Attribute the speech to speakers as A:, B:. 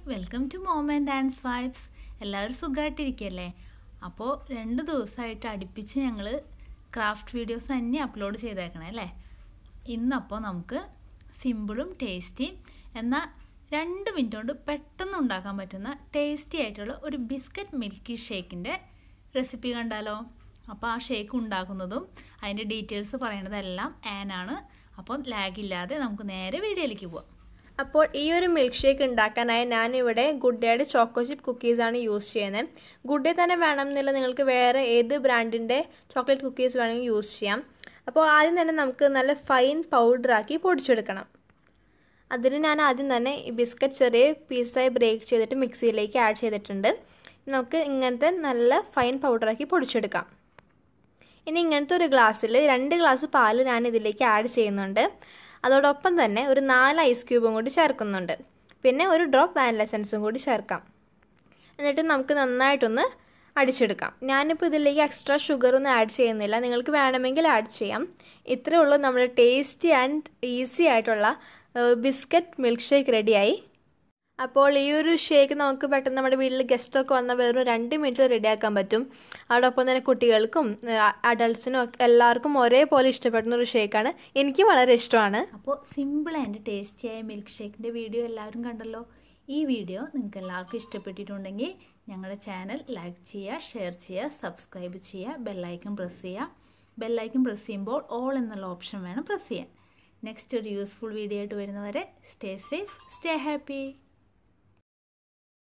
A: welcome to mom and dance vibes എല്ലാവരും സുഖമായിട്ടിരിക്കല്ലേ അപ്പോൾ രണ്ട് ദിവസമായിട്ട് അടുപ്പിച്ച് ഞങ്ങൾ ക്രാഫ്റ്റ് വീഡിയോസ് തന്നെ അപ്ലോഡ് ചെയ്തേക്കണേ അല്ലേ ഇന്നപ്പോൾ നമുക്ക് സിമ്പിളും ടേസ്റ്റിയും എന്നാൽ രണ്ട് മിനിറ്റ് കൊണ്ട് പെട്ടെന്ന് ഉണ്ടാക്കാൻ പറ്റുന്ന ടേസ്റ്റി ആയിട്ടുള്ള ഒരു ബിസ്ക്കറ്റ് മിൽക്കി ഷേക്കിൻ്റെ റെസിപ്പി കണ്ടാലോ അപ്പോൾ ആ ഷേക്ക് ഉണ്ടാക്കുന്നതും അതിൻ്റെ ഡീറ്റെയിൽസ് പറയണതെല്ലാം ആനാണ് അപ്പോൾ ലാഗ് ഇല്ലാതെ നമുക്ക് നേരെ വീഡിയോയിലേക്ക് പോവാം
B: അപ്പോൾ ഈ ഒരു മിൽക്ക് ഷേക്ക് ഉണ്ടാക്കാനായി ഞാനിവിടെ ഗുഡ് ഡേയുടെ ചോക്കോ ചിപ്പ് കുക്കീസാണ് യൂസ് ചെയ്യുന്നത് ഗുഡ് ഡേ തന്നെ വേണം എന്നില്ല നിങ്ങൾക്ക് വേറെ ഏത് ബ്രാൻഡിൻ്റെ ചോക്ലേറ്റ് കുക്കീസ് വേണമെങ്കിൽ യൂസ് ചെയ്യാം അപ്പോൾ ആദ്യം തന്നെ നമുക്ക് നല്ല ഫൈൻ പൗഡറാക്കി പൊടിച്ചെടുക്കണം അതിന് ഞാൻ ആദ്യം തന്നെ ഈ ബിസ്ക്കറ്റ് ചെറിയ പീസായി ബ്രേക്ക് ചെയ്തിട്ട് മിക്സിയിലേക്ക് ആഡ് ചെയ്തിട്ടുണ്ട് നമുക്ക് ഇങ്ങനത്തെ നല്ല ഫൈൻ പൗഡറാക്കി പൊടിച്ചെടുക്കാം ഇനി ഇങ്ങനത്തെ ഒരു ഗ്ലാസ്സിൽ രണ്ട് ഗ്ലാസ് പാല് ഞാൻ ഇതിലേക്ക് ആഡ് ചെയ്യുന്നുണ്ട് അതോടൊപ്പം തന്നെ ഒരു നാല് ഐസ് ക്യൂബും കൂടി ചേർക്കുന്നുണ്ട് പിന്നെ ഒരു ഡ്രോപ്പ് വാനില എസൻസും കൂടി ചേർക്കാം എന്നിട്ട് നമുക്ക് നന്നായിട്ടൊന്ന് അടിച്ചെടുക്കാം ഞാനിപ്പോൾ ഇതിലേക്ക് എക്സ്ട്രാ ഷുഗർ ഒന്നും ആഡ് ചെയ്യുന്നില്ല നിങ്ങൾക്ക് വേണമെങ്കിൽ ആഡ് ചെയ്യാം ഇത്രയേ ഉള്ളൂ നമ്മുടെ ടേസ്റ്റി ആൻഡ് ഈസി ആയിട്ടുള്ള ബിസ്ക്കറ്റ് മിൽക്ക് ഷേക്ക് റെഡിയായി അപ്പോൾ ഈ ഒരു ഷേക്ക് നമുക്ക് പെട്ടെന്ന് നമ്മുടെ വീട്ടിൽ ഗസ്റ്റൊക്കെ വന്നാൽ വെറും രണ്ട് മിനിറ്റിൽ റെഡിയാക്കാൻ പറ്റും അതോടൊപ്പം തന്നെ കുട്ടികൾക്കും അഡൾട്ട്സിനും ഒക്കെ എല്ലാവർക്കും ഒരേപോലെ ഇഷ്ടപ്പെടുന്ന ഒരു ഷേക്കാണ് എനിക്ക് വളരെ ഇഷ്ടമാണ്
A: അപ്പോൾ സിമ്പിൾ ആൻഡ് ടേസ്റ്റിയായ മിൽക്ക് ഷേക്കിൻ്റെ വീഡിയോ എല്ലാവരും കണ്ടല്ലോ ഈ വീഡിയോ നിങ്ങൾക്ക് എല്ലാവർക്കും ഇഷ്ടപ്പെട്ടിട്ടുണ്ടെങ്കിൽ ഞങ്ങളുടെ ചാനൽ ലൈക്ക് ചെയ്യുക ഷെയർ ചെയ്യുക സബ്സ്ക്രൈബ് ചെയ്യുക ബെല്ലൈക്കൺ പ്രസ് ചെയ്യുക ബെല്ലൈക്കൺ പ്രസ് ചെയ്യുമ്പോൾ ഓൾ എന്നുള്ള ഓപ്ഷൻ വേണം പ്രസ് ചെയ്യാൻ നെക്സ്റ്റ് ഒരു യൂസ്ഫുൾ വീഡിയോ ആയിട്ട് വരുന്നവരെ സ്റ്റേ സേഫ് സ്റ്റേ ഹാപ്പി